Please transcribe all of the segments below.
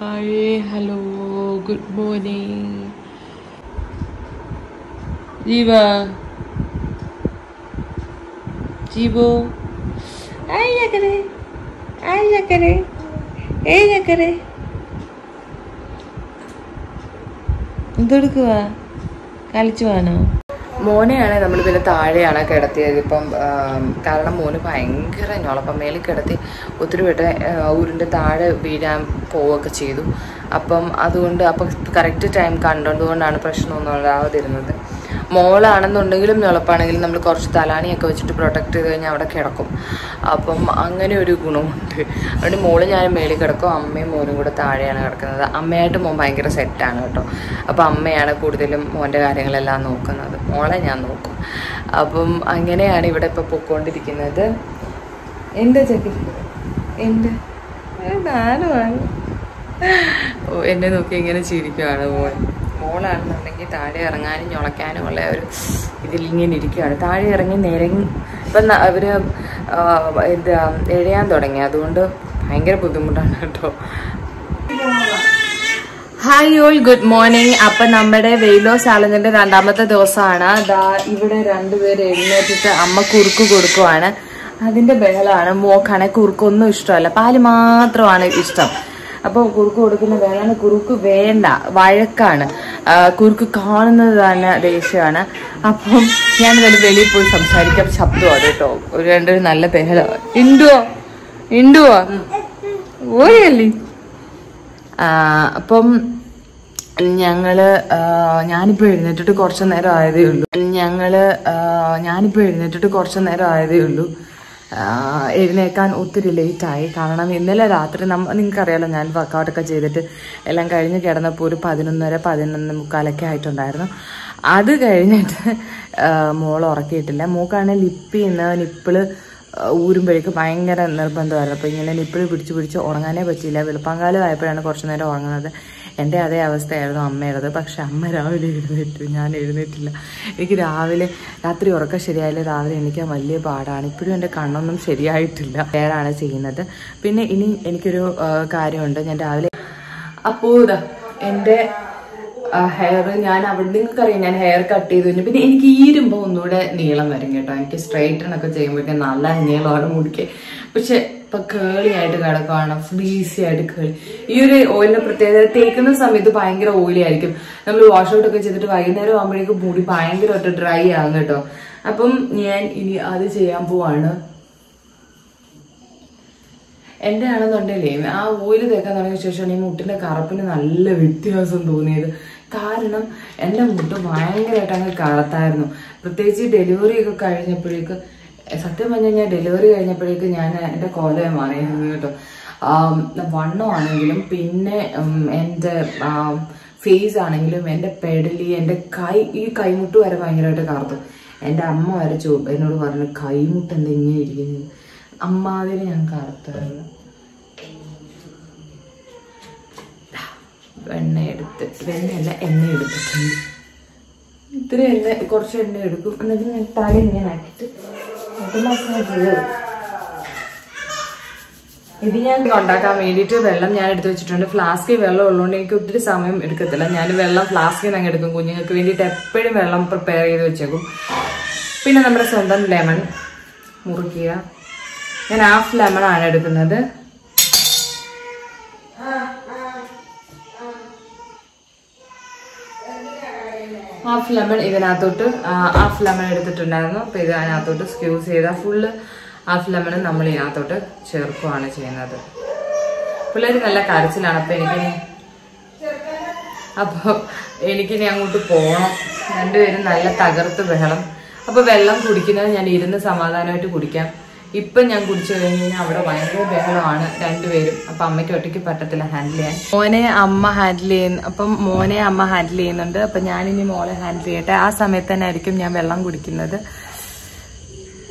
Hi hello good morning ജീവ ജീവോ ആയി ചക്കരെ ആയി ചക്കരെ ഏ ചക്കരെ എന്തെടുക്കുവാ കളിച്ചു വാനോ മോനെയാണ് നമ്മൾ പിന്നെ താഴെയാണ് കിടത്തിയത് ഇപ്പം ആം, കാരണം മോന് ഭയങ്കര ഞോളപ്പം മേളിൽ കിടത്തി ഒത്തിരി വിട്ട് ഊരിൻ്റെ താഴെ വീഴാൻ പോവുകയൊക്കെ ചെയ്തു അപ്പം അതുകൊണ്ട് അപ്പം കറക്റ്റ് ടൈം കണ്ടുകൊണ്ടാണ് പ്രശ്നമൊന്നും ഉണ്ടാവാതിരുന്നത് മോളാണെന്നുണ്ടെങ്കിലും ഞൊളപ്പാണെങ്കിലും നമ്മൾ കുറച്ച് തലാണിയൊക്കെ വെച്ചിട്ട് പ്രൊട്ടക്ട് ചെയ്ത് കഴിഞ്ഞാൽ അവിടെ കിടക്കും അപ്പം അങ്ങനെ ഒരു ഗുണമുണ്ട് അതുകൊണ്ട് മോള് ഞാൻ മേളിൽ കിടക്കും അമ്മയും മോനും കൂടെ താഴെയാണ് കിടക്കുന്നത് അമ്മയായിട്ട് മോൻ ഭയങ്കര സെറ്റാണ് കേട്ടോ അപ്പം അമ്മയാണ് കൂടുതലും മോൻ്റെ കാര്യങ്ങളെല്ലാം നോക്കുന്നത് മോളെ ഞാൻ നോക്കും അപ്പം അങ്ങനെയാണ് ഇവിടെ ഇപ്പോൾ പൊയ്ക്കൊണ്ടിരിക്കുന്നത് എന്താ ചക്കി എന്ത് ഞാനുമാണ് ഓ എന്നെ നോക്കി ഇങ്ങനെ ചിരിക്കുവാണ് മോൻ മോളാണെന്നുണ്ടെങ്കിൽ താഴെ ഇറങ്ങാനും ഞൊളയ്ക്കാനും ഉള്ള ഒരു ഇതിൽ ഇങ്ങനെ ഇരിക്കുകയാണ് താഴെ ഇറങ്ങി നിരങ്ങി ഇപ്പം ന- അവര് ആ, എന്താ എഴയാൻ തുടങ്ങി അതുകൊണ്ട് ഭയങ്കര ബുദ്ധിമുട്ടാണ് കേട്ടോ ഹായ് ഓൾ ഗുഡ് മോർണിംഗ് അപ്പൊ നമ്മുടെ വെയിലോ ചാലഞ്ചിന്റെ രണ്ടാമത്തെ ദിവസമാണ് ദാ ഇവിടെ രണ്ടുപേര് എഴുന്നേറ്റിട്ട് അമ്മ കുറുക്ക് കൊടുക്കുവാണ് അതിന്റെ ബഹളമാണ് മോക്കാണെ കുറുക്കൊന്നും ഇഷ്ടമല്ല പാല് മാത്രമാണ് ഇഷ്ടം അപ്പൊ കുറുക്ക് കൊടുക്കുന്ന ബഹളമാണ് കുറുക്ക് വേണ്ട വഴക്കാണ് ആ, കുറുക്ക് കാണുന്നത് തന്നെ ദേഷ്യമാണ് അപ്പം ഞാൻ ഇതിൽ വെളിയിൽ പോയി സംസാരിക്കാം ശബ്ദമാണ് കേട്ടോ ഒരു രണ്ടൊരു നല്ല ബഹളം ഇണ്ടുവോ ഇണ്ടുവോ ഓയല്ലേ ആ, അപ്പം ഞങ്ങള് ആ, ഞാനിപ്പോ എഴുന്നേറ്റിട്ട് കുറച്ച് നേരം ആയതേ ഉള്ളൂ ഞങ്ങള് ആ, ഞാനിപ്പോ എഴുന്നേറ്റിട്ട് കുറച്ച് നേരം ആയതേ ഉള്ളൂ ആ, എഴുന്നേക്കാൻ ഒത്തിരി ലേറ്റ് ആയി കാരണം ഇന്നലെ രാത്രി നമ്മ നിങ്ങൾക്കറിയാലോ ഞാൻ വർക്കൗട്ടൊക്കെ ചെയ്തിട്ട് എല്ലാം കഴിഞ്ഞ് കിടന്നപ്പോൾ ഒരു പതിനൊന്നര പതിനൊന്ന് മുക്കാലൊക്കെ ആയിട്ടുണ്ടായിരുന്നു അത് കഴിഞ്ഞിട്ട് ആ, മോൾ ഉറക്കിയിട്ടില്ല മോക്കാണെങ്കിൽ ലിപ്പി ഇന്ന് നിപ്പിള് ഊരുമ്പോഴേക്ക് ഭയങ്കര നിർബന്ധമായിരുന്നു അപ്പോൾ ഇങ്ങനെ നിപ്പിൾ പിടിച്ച് പിടിച്ച് ഉറങ്ങാനേ പറ്റിയില്ല വെളുപ്പാങ്കാലം ആയപ്പോഴാണ് കുറച്ച് നേരം ഉറങ്ങുന്നത് എൻ്റെ അതേ അവസ്ഥയായിരുന്നു അമ്മയുടേത് പക്ഷെ അമ്മ രാവിലെ എഴുന്നേറ്റു ഞാൻ എഴുന്നേറ്റില്ല എനിക്ക് രാവിലെ രാത്രി ഉറക്കം ശരിയായാലും രാവിലെ എണീക്കാൻ വലിയ പാടാണ് ഇപ്പോഴും എൻ്റെ കണ്ണൊന്നും ശരിയായിട്ടില്ല വേറാണ് ചെയ്യുന്നത് പിന്നെ ഇനി എനിക്കൊരു ആ, കാര്യമുണ്ട് ഞാൻ രാവിലെ അപ്പോൾ ഇതാ എൻ്റെ ഹെയർ ഞാൻ അവിടെ നിങ്ങൾക്കറിയാം ഞാൻ ഹെയർ കട്ട് ചെയ്തു കഴിഞ്ഞു പിന്നെ എനിക്ക് ഈരുമ്പോൾ ഒന്നുകൂടെ നീളം വരും കേട്ടോ എനിക്ക് സ്ട്രൈറ്റൺ ഒക്കെ ചെയ്യുമ്പോഴേക്കും നല്ല നീളമാണ് മുടിക്ക് പക്ഷെ ഇപ്പൊ കേളി ആയിട്ട് കിടക്കുവാണ് ഫ്രീസി ആയിട്ട് കേളി ഈ ഒരു ഓയിലിന്റെ പ്രത്യേകത തേക്കുന്ന സമയത്ത് ഭയങ്കര ഓയിലി ആയിരിക്കും നമ്മൾ വാഷ് ഔട്ട് ഒക്കെ ചെയ്തിട്ട് വൈകുന്നേരം ആകുമ്പോഴേക്കും മുടി ഭയങ്കരമായിട്ട് ഡ്രൈ ആകും കേട്ടോ അപ്പം ഞാൻ ഇനി അത് ചെയ്യാൻ പോവാണ് എന്റെ ആണെന്നുണ്ടെങ്കിലേ ആ ഓയിൽ തേക്കാൻ തുടങ്ങിയ ശേഷമാണ് ഈ മുട്ടിന്റെ കറുപ്പിന് നല്ല വ്യത്യാസം തോന്നിയത് കാരണം എന്റെ മുട്ട് ഭയങ്കരമായിട്ട് അങ്ങ് കറുത്തായിരുന്നു പ്രത്യേകിച്ച് ഡെലിവറി ഒക്കെ കഴിഞ്ഞപ്പോഴേക്ക് സത്യം പറഞ്ഞാൽ ഞാൻ ഡെലിവറി കഴിഞ്ഞപ്പോഴേക്ക് ഞാൻ എന്റെ കോലയെ മാറിയിരുന്നു കേട്ടോ ആം, വണ്ണമാണെങ്കിലും പിന്നെ ഉം, എന്റെ ഫേസ് ആണെങ്കിലും എന്റെ പെടലി എന്റെ കൈ ഈ കൈമുട്ട് വരെ ഭയങ്കരമായിട്ട് കറുത്തു എന്റെ അമ്മ വരെ ചോ എന്നോട് പറഞ്ഞു കൈമുട്ട് എന്താ ഇങ്ങനെ ഇരിക്കുന്നത് അമ്മാതിരി ഞാൻ കറുത്തായിരുന്നു എണ്ണ എടുത്ത് വെണ്ണയല്ല എണ്ണ എടുത്തിട്ടുണ്ട് ഇത്ര എണ്ണ കുറച്ച് എണ്ണ എടുക്കും എന്നിട്ട് ഞാൻ തല ഇങ്ങനെ ആക്കിയിട്ട് എന്നിട്ട് മസാജ് ചെയ്യും ഇത് ഞാൻ ഉണ്ടാക്കാൻ വേണ്ടിയിട്ട് വെള്ളം ഞാൻ എടുത്ത് വെച്ചിട്ടുണ്ട് ഫ്ലാസ്കിൽ വെള്ളം ഉള്ളതുകൊണ്ട് എനിക്ക് ഒത്തിരി സമയം എടുക്കത്തില്ല ഞാൻ വെള്ളം ഫ്ലാസ്കിൽ നിന്ന് അങ്ങ് എടുക്കും കുഞ്ഞുങ്ങൾക്ക് വേണ്ടിയിട്ട് എപ്പോഴും വെള്ളം പ്രിപ്പയർ ചെയ്ത് വെച്ചേക്കും പിന്നെ നമ്മുടെ സ്വന്തം ലെമൺ മുറിക്കുക ഞാൻ ഹാഫ് ലെമൺ ആണ് എടുക്കുന്നത് ഹാഫ് ലെമൺ ഇതിനകത്തോട്ട് ഹാഫ് ലെമൺ എടുത്തിട്ടുണ്ടായിരുന്നു അപ്പൊ ഇത് അതിനകത്തോട്ട് സ്ക്യൂസ് ചെയ്ത ഫുള്ള് ഹാഫ് ലെമൺ നമ്മൾ ഇതിനകത്തോട്ട് ചേർക്കുകയാണ് ചെയ്യുന്നത് പിള്ളേർ നല്ല കരച്ചിലാണ് അപ്പൊ എനിക്ക് അപ്പൊ എനിക്കിനി അങ്ങോട്ട് പോകണം രണ്ടുപേരും നല്ല തകർത്ത് ബഹളം അപ്പൊ വെള്ളം കുടിക്കുന്നത് ഞാൻ ഇരുന്ന് സമാധാനമായിട്ട് കുടിക്കാം ഇപ്പൊ ഞാൻ കുടിച്ചു കഴിഞ്ഞ് കഴിഞ്ഞാൽ അവിടെ ഭയങ്കര ബഹളമാണ് രണ്ടുപേരും അപ്പൊ അമ്മയ്ക്ക് ഒറ്റയ്ക്ക് പറ്റത്തില്ല ഹാൻഡിൽ ചെയ്യാൻ മോനെ അമ്മ ഹാൻഡിൽ ചെയ്യുന്നു അപ്പം മോനെ അമ്മ ഹാൻഡിൽ ചെയ്യുന്നുണ്ട് അപ്പൊ ഞാനിനി മോളെ ഹാൻഡിൽ ചെയ്യട്ടെ ആ സമയത്ത് തന്നെ ആയിരിക്കും ഞാൻ വെള്ളം കുടിക്കുന്നത്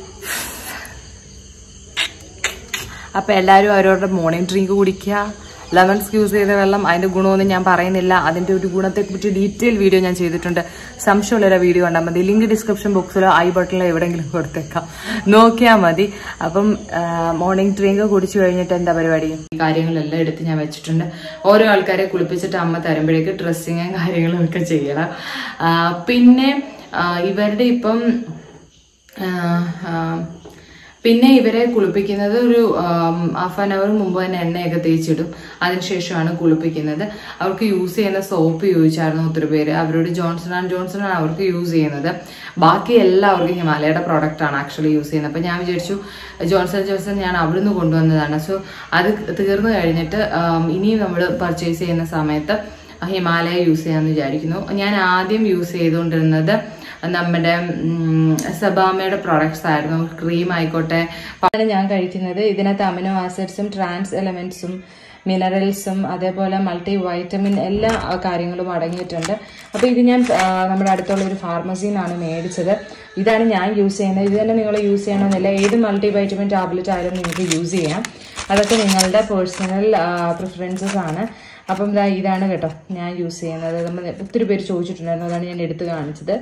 അപ്പൊ എല്ലാവരും അവരവരുടെ മോർണിംഗ് ഡ്രിങ്ക് കുടിക്കുക ലെമൺസ് യൂസ് ചെയ്ത വെള്ളം അതിന്റെ ഗുണമൊന്നും ഞാൻ പറയുന്നില്ല അതിന്റെ ഒരു ഗുണത്തെക്കുറിച്ച് ഡീറ്റെയിൽ വീഡിയോ ഞാൻ ചെയ്തിട്ടുണ്ട് സംശയമുള്ള വീഡിയോ കണ്ടാൽ മതി ലിങ്ക് ഡിസ്ക്രിപ്ഷൻ ബോക്സിലോ ഐ ബട്ടണിലോ എവിടെയെങ്കിലും കൊടുത്തേക്കാം നോക്കിയാൽ മതി അപ്പം മോർണിംഗ് ഡ്രിങ്ക് കുടിച്ചു കഴിഞ്ഞിട്ട് എന്താ പരിപാടി ഈ കാര്യങ്ങളെല്ലാം എടുത്ത് ഞാൻ വെച്ചിട്ടുണ്ട് ഓരോ ആൾക്കാരെ കുളിപ്പിച്ചിട്ട് അമ്മ തരുമ്പോഴേക്ക് ഡ്രസ്സിങ്ങും കാര്യങ്ങളും ഒക്കെ ചെയ്യണം ആ, പിന്നെ ആ, ഇവരുടെ ഇപ്പം ആ, ആ, പിന്നെ ഇവരെ കുളിപ്പിക്കുന്നത് ഒരു ഹാഫ് ആൻ അവർ മുമ്പ് തന്നെ എണ്ണയൊക്കെ തേച്ചിടും അതിനുശേഷമാണ് കുളിപ്പിക്കുന്നത് അവർക്ക് യൂസ് ചെയ്യുന്ന സോപ്പ് ചോദിച്ചായിരുന്നു ഒത്തിരി പേര് അവരോട് ജോൺസൺ ആൻഡ് ജോൺസൺ ആണ് അവർക്ക് യൂസ് ചെയ്യുന്നത് ബാക്കി എല്ലാവർക്കും ഹിമാലയയുടെ പ്രോഡക്റ്റ് ആണ് ആക്ച്വലി യൂസ് ചെയ്യുന്നത് അപ്പം ഞാൻ വിചാരിച്ചു ജോൺസൺ ജോൺസൺ ഞാൻ അവിടുന്ന് കൊണ്ടുവന്നതാണ് സോ അത് തീർന്നു കഴിഞ്ഞിട്ട് ആം, ഇനിയും നമ്മൾ പർച്ചേസ് ചെയ്യുന്ന സമയത്ത് ഹിമാലയ യൂസ് ചെയ്യാമെന്ന് വിചാരിക്കുന്നു ഞാൻ ആദ്യം യൂസ് ചെയ്തുകൊണ്ടിരുന്നത് നമ്മുടെ ഉം, സബാമയുടെ പ്രോഡക്ട്സ് ആയിരുന്നു ക്രീം ആയിക്കോട്ടെ അതാണ് ഞാൻ കഴിക്കുന്നത് ഇതിനകത്ത് അമിനോ ആസിഡ്സും ട്രാൻസ് എലമെന്റ്സും മിനറൽസും അതേപോലെ മൾട്ടി വൈറ്റമിൻ എല്ലാ ആ, കാര്യങ്ങളും അടങ്ങിയിട്ടുണ്ട് അപ്പോൾ ഇത് ഞാൻ ആ, നമ്മുടെ അടുത്തുള്ള ഒരു ഫാർമസിയിൽ നിന്നാണ് മേടിച്ചത് ഇതാണ് ഞാൻ യൂസ് ചെയ്യുന്നത് ഇത് തന്നെ നിങ്ങൾ യൂസ് ചെയ്യണമെന്നില്ല ഏത് മൾട്ടി വൈറ്റമിൻ ടാബ്ലറ്റ് ആയാലും നിങ്ങൾക്ക് യൂസ് ചെയ്യാം അതൊക്കെ നിങ്ങളുടെ പേഴ്സണൽ പ്രിഫറൻസസ് ആണ് അപ്പം ദാ ഇതാണ് കേട്ടോ ഞാൻ യൂസ് ചെയ്യുന്നത് നമ്മൾ ഒത്തിരി പേര് ചോദിച്ചിട്ടുണ്ടായിരുന്നു അതാണ് ഞാൻ എടുത്ത് കാണിച്ചത്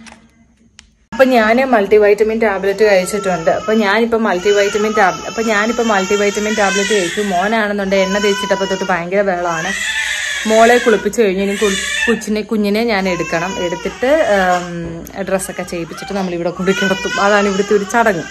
അപ്പൊ ഞാൻ മൾട്ടി വൈറ്റമിൻ ടാബ്ലറ്റ് കഴിച്ചിട്ടുണ്ട് അപ്പൊ ഞാനിപ്പോ മൾട്ടി വൈറ്റമിൻ ടാബ്ലറ്റ് അപ്പൊ ഞാനിപ്പോ മൾട്ടി വൈറ്റമിൻ ടാബ്ലറ്റ് കഴിച്ചു മോനാണെന്നുണ്ടെങ്കിൽ എണ്ണ തേച്ചിട്ടപ്പോ തൊട്ട് ഭയങ്കര വെള്ളമാണ് മോളെ കുളിപ്പിച്ച് കഴിഞ്ഞ് ഇനി കുളി- കൊച്ചിനെ കുഞ്ഞിനെ ഞാൻ എടുക്കണം എടുത്തിട്ട് ഡ്രസ്സൊക്കെ ചെയ്യിപ്പിച്ചിട്ട് നമ്മളിവിടെ കൊണ്ട് കിടത്തും അതാണ് ഇവിടുത്തെ ഒരു ചടങ്ങ്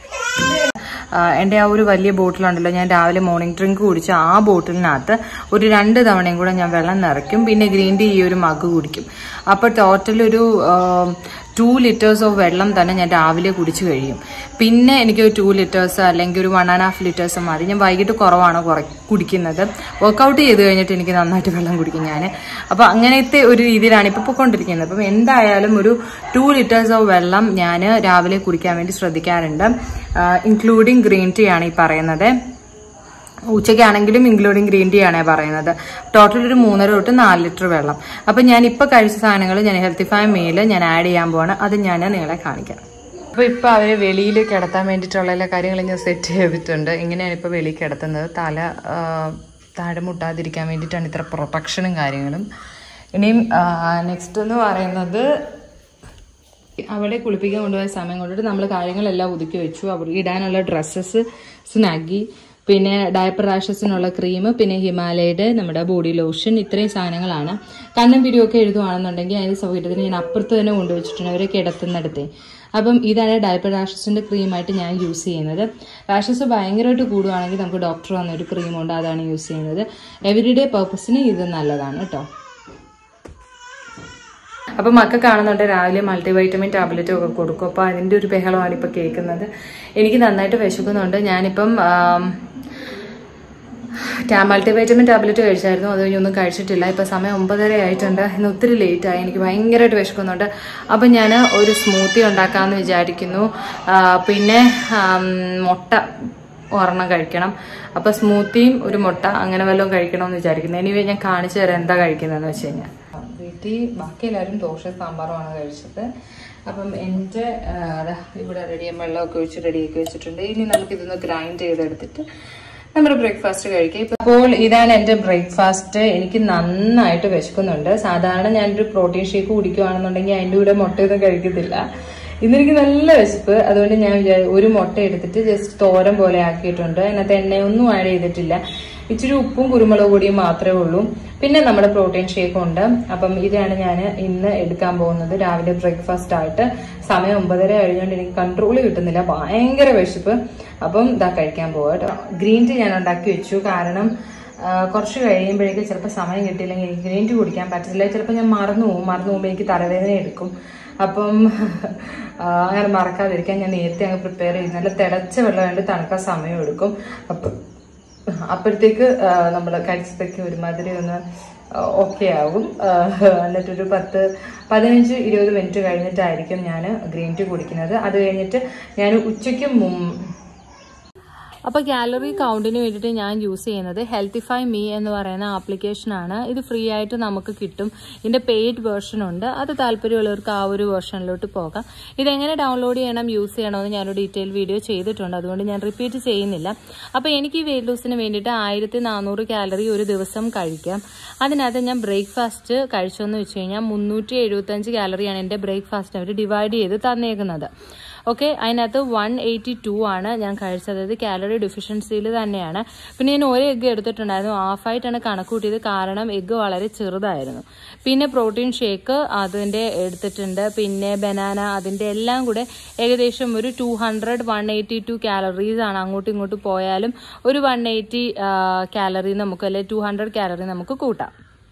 ആ, എൻ്റെ ആ ഒരു വലിയ ബോട്ടിലുണ്ടല്ലോ ഞാൻ രാവിലെ മോർണിംഗ് ഡ്രിങ്ക് കുടിച്ച ആ ബോട്ടിലിനകത്ത് ഒരു രണ്ട് തവണയും കൂടെ ഞാൻ വെള്ളം നിറയ്ക്കും പിന്നെ ഗ്രീൻ ടീ ഈ ഒരു മഗ് കുടിക്കും അപ്പോൾ ടോട്ടൽ ഒരു ടു ലിറ്റേഴ്സ് ഓഫ് വെള്ളം തന്നെ ഞാൻ രാവിലെ കുടിച്ചു കഴിയും പിന്നെ എനിക്ക് ടു ലിറ്റേഴ്സ് അല്ലെങ്കിൽ ഒരു വൺ ആൻഡ് ഹാഫ് ലിറ്റേഴ്സ് മതി ഞാൻ വൈകിട്ട് കുറവാണ് കുറ കുടിക്കുന്നത് വർക്കൗട്ട് ചെയ്ത് കഴിഞ്ഞിട്ട് എനിക്ക് നന്നായിട്ട് വെള്ളം കുടിക്കും ഞാൻ അപ്പോൾ അങ്ങനത്തെ ഒരു രീതിയിലാണ് ഇപ്പോൾ പോയിക്കൊണ്ടിരിക്കുന്നത് അപ്പം എന്തായാലും ഒരു ടു ലിറ്റേഴ്സ് ഓഫ് വെള്ളം ഞാൻ രാവിലെ കുടിക്കാൻ വേണ്ടി ശ്രദ്ധിക്കാറുണ്ട് ഇൻക്ലൂഡിങ് ഗ്രീൻ ടീ ആണ് ഈ പറയുന്നത് ഉച്ചയ്ക്കാണെങ്കിലും ഇൻക്ലൂഡിങ് ഗ്രീൻ ടീ ആണ് പറയുന്നത് ടോട്ടൽ ഒരു മൂന്നര തൊട്ട് നാല് ലിറ്റർ വെള്ളം അപ്പം ഞാൻ ഇപ്പൊ കഴിച്ച സാധനങ്ങൾ ഞാൻ ഹെൽത്തിഫൈ മീൽ ഞാൻ ആഡ് ചെയ്യാൻ പോവാണ് അത് ഞാൻ നിങ്ങളെ കാണിക്കാം അപ്പൊ ഇപ്പൊ അവരെ വെളിയിൽ കിടത്താൻ വേണ്ടിയിട്ടുള്ള എല്ലാ കാര്യങ്ങളും ഞാൻ സെറ്റ് ചെയ്തിട്ടുണ്ട് ഇങ്ങനെയാണ് ഇപ്പൊ വെളിയിൽ കിടത്തുന്നത് തല ആ, താഴെ മുട്ടാതിരിക്കാൻ വേണ്ടിയിട്ടാണ് ഇത്ര പ്രൊട്ടക്ഷനും കാര്യങ്ങളും ഇനിയും നെക്സ്റ്റ് എന്ന് പറയുന്നത് അവളെ കുളിപ്പിക്കാൻ കൊണ്ടുപോയ സമയം കൊണ്ടിട്ട് നമ്മൾ കാര്യങ്ങളെല്ലാം ഒതുക്കി വെച്ചു അവർക്ക് ഇടാനുള്ള ഡ്രസ്സസ് സ്നാഗി പിന്നെ ഡയപ്പർ റാഷസിനുള്ള ക്രീം പിന്നെ ഹിമാലയയുടെ നമ്മുടെ ബോഡി ലോഷൻ ഇത്രയും സാധനങ്ങളാണ് കണ്ണും പിരിയൊക്കെ എഴുതുവാണെന്നുണ്ടെങ്കിൽ അതിന്റെ സൗകര്യത്തിന് ഞാൻ അപ്പുറത്ത് തന്നെ കൊണ്ടുവച്ചിട്ടുണ്ട് അവരെ കിടത്തുന്നിടത്തെ അപ്പം ഇതാണ് ഡയപ്പർ റാഷസിന്റെ ക്രീമായിട്ട് ഞാൻ യൂസ് ചെയ്യുന്നത് റാഷസ് ഭയങ്കരമായിട്ട് കൂടുവാണെങ്കിൽ നമുക്ക് ഡോക്ടർ വന്നൊരു ക്രീമുണ്ട് അതാണ് യൂസ് ചെയ്യുന്നത് എവരിഡേ പർപ്പസിന് ഇത് നല്ലതാണ് കേട്ടോ അപ്പൊ മക്ക കാണുന്നുണ്ട് രാവിലെ മൾട്ടി വൈറ്റമിൻ ടാബ്ലറ്റും ഒക്കെ കൊടുക്കും അപ്പൊ അതിന്റെ ഒരു ബഹളമാണ് ഇപ്പൊ കേൾക്കുന്നത് എനിക്ക് നന്നായിട്ട് വിശക്കുന്നുണ്ട് ഞാനിപ്പം മൾട്ടി വൈറ്റമിൻ ടാബ്ലറ്റ് കഴിച്ചായിരുന്നു അത് കഴിഞ്ഞൊന്നും കഴിച്ചിട്ടില്ല ഇപ്പൊ സമയം ഒമ്പതര ആയിട്ടുണ്ട് ഇന്ന് ഒത്തിരി ലേറ്റ് ആയി എനിക്ക് ഭയങ്കരമായിട്ട് വിശക്കുന്നുണ്ട് അപ്പൊ ഞാൻ ഒരു സ്മൂത്തി ഉണ്ടാക്കാമെന്ന് വിചാരിക്കുന്നു ആ, പിന്നെ ആം, മുട്ട ഒരെണ്ണം കഴിക്കണം അപ്പൊ സ്മൂത്തിയും ഒരു മുട്ട അങ്ങനെ വല്ലതും കഴിക്കണമെന്ന് വിചാരിക്കുന്നു എനിവേ ഞാൻ കാണിച്ചു തരാം എന്താ കഴിക്കുന്നതെന്ന് വെച്ച് കഴിഞ്ഞാൽ വീട്ടിൽ ബാക്കി എല്ലാവരും ദോശ സാമ്പാറുമാണ് കഴിച്ചത് അപ്പം എൻ്റെ ആ, ദാ ഇവിടെ റെഡി വെള്ളമൊക്കെ ഒഴിച്ച് റെഡിയാക്കി വെച്ചിട്ടുണ്ട് ഇനി നമുക്ക് ഇതൊന്ന് ഗ്രൈൻഡ് ചെയ്തെടുത്തിട്ട് നമ്മുടെ ബ്രേക്ക്ഫാസ്റ്റ് കഴിക്കാം ഇപ്പൊ അപ്പോൾ ഇതാണ് എൻ്റെ ബ്രേക്ക്ഫാസ്റ്റ് എനിക്ക് നന്നായിട്ട് വിശക്കുന്നുണ്ട് സാധാരണ ഞാനൊരു പ്രോട്ടീൻ ഷേക്ക് കുടിക്കുവാണെന്നുണ്ടെങ്കിൽ അതിൻ്റെ കൂടെ മുട്ടയൊന്നും കഴിക്കത്തില്ല ഇന്നെനിക്ക് നല്ല വിശപ്പ് അതുകൊണ്ട് ഞാൻ വിചാ- ഒരു മുട്ട എടുത്തിട്ട് ജസ്റ്റ് തോരൻ പോലെ ആക്കിയിട്ടുണ്ട് അതിനകത്ത് എണ്ണയൊന്നും ആഡ് ചെയ്തിട്ടില്ല ഇച്ചിരി ഉപ്പും കുരുമുളക് പൊടിയും മാത്രമേ ഉള്ളൂ പിന്നെ നമ്മുടെ പ്രോട്ടീൻ ഷേക്കും ഉണ്ട് അപ്പം ഇതാണ് ഞാൻ ഇന്ന് എടുക്കാൻ പോകുന്നത് രാവിലെ ബ്രേക്ക്ഫാസ്റ്റ് ആയിട്ട് സമയം ഒമ്പതര കഴിഞ്ഞുകൊണ്ട് എനിക്ക് കൺട്രോൾ കിട്ടുന്നില്ല ഭയങ്കര വിശപ്പ് അപ്പം ഇതാ കഴിക്കാൻ പോവാ കേട്ടോ ഗ്രീൻ ടീ ഞാൻ ഉണ്ടാക്കി വെച്ചു കാരണം ആ, കുറച്ച് കഴിയുമ്പോഴേക്ക് ചിലപ്പോൾ സമയം കിട്ടിയില്ലെങ്കിൽ എനിക്ക് ഗ്രീൻ ടീ കുടിക്കാൻ പറ്റത്തില്ല ചിലപ്പോൾ ഞാൻ മറന്നു പോകും മറന്നു പോകുമ്പോൾ എനിക്ക് തലവേദന എടുക്കും അപ്പം ആ, അങ്ങനെ മറക്കാതിരിക്കാൻ ഞാൻ നേരത്തെ അങ്ങ് പ്രിപ്പയർ ചെയ്ത് നല്ല തിളച്ച വെള്ളം വേണ്ടി തണുക്കാൻ സമയം എടുക്കും അപ്പം അപ്പോഴത്തേക്ക് നമ്മൾ കഴിച്ചതൊക്കെ ഒരുമാതിരി ഒന്ന് ഓക്കെ ആകും ആ, എന്നിട്ടൊരു പത്ത് പതിനഞ്ച് ഇരുപത് മിനിറ്റ് കഴിഞ്ഞിട്ടായിരിക്കും ഞാൻ ഗ്രീൻ ടീ കുടിക്കുന്നത് അത് കഴിഞ്ഞിട്ട് ഞാൻ ഉച്ചയ്ക്ക് മും അപ്പോൾ കാലറി കൗണ്ടിന് വേണ്ടിയിട്ട് ഞാൻ യൂസ് ചെയ്യുന്നത് ഹെൽത്തിഫൈ മീ എന്ന് പറയുന്ന ആപ്ലിക്കേഷനാണ് ഇത് ഫ്രീ ആയിട്ട് നമുക്ക് കിട്ടും ഇതിന്റെ പെയ്ഡ് വേർഷൻ ഉണ്ട് അത് താല്പര്യമുള്ളവർക്ക് ആ ഒരു വേർഷനിലോട്ട് പോകാം ഇതെങ്ങനെ ഡൗൺലോഡ് ചെയ്യണം യൂസ് ചെയ്യണമെന്ന് ഞാനൊരു ഡീറ്റെയിൽ വീഡിയോ ചെയ്തിട്ടുണ്ട് അതുകൊണ്ട് ഞാൻ റിപ്പീറ്റ് ചെയ്യുന്നില്ല അപ്പോൾ എനിക്ക് ഈ വെയിറ്റ് ലോസിന് വേണ്ടിയിട്ട് ആയിരത്തി നാനൂറ് കാലറി ഒരു ദിവസം കഴിക്കാം അതിനകത്ത് ഞാൻ ബ്രേക്ക്ഫാസ്റ്റ് കഴിച്ചതെന്ന് വെച്ച് കഴിഞ്ഞാൽ മുന്നൂറ്റി എഴുപത്തഞ്ച് കാലറിയാണ് എൻ്റെ ബ്രേക്ക്ഫാസ്റ്റ് അവർ ഡിവൈഡ് ചെയ്ത് തന്നേക്കുന്നത് ഓക്കെ അതിനകത്ത് വൺ എയ്റ്റി ടു ആണ് ഞാൻ കഴിച്ചത് അതായത് കാലറി ഡെഫിഷ്യൻസിയിൽ തന്നെയാണ് പിന്നെ ഞാൻ ഒരു എഗ്ഗ് എടുത്തിട്ടുണ്ടായിരുന്നു ഹാഫായിട്ടാണ് കണക്ക് കൂട്ടിയത് കാരണം എഗ്ഗ് വളരെ ചെറുതായിരുന്നു പിന്നെ പ്രോട്ടീൻ ഷേക്ക് അതിൻ്റെ എടുത്തിട്ടുണ്ട് പിന്നെ ബനാന അതിൻ്റെ എല്ലാം കൂടെ ഏകദേശം ഒരു two hundred one eighty two calories ആണ് അങ്ങോട്ടും ഇങ്ങോട്ടും പോയാലും ഒരു വൺ എയ്റ്റി കാലറി നമുക്ക് അല്ലെ ടു ഹൺഡ്രഡ് കാലറി നമുക്ക് കൂട്ടാം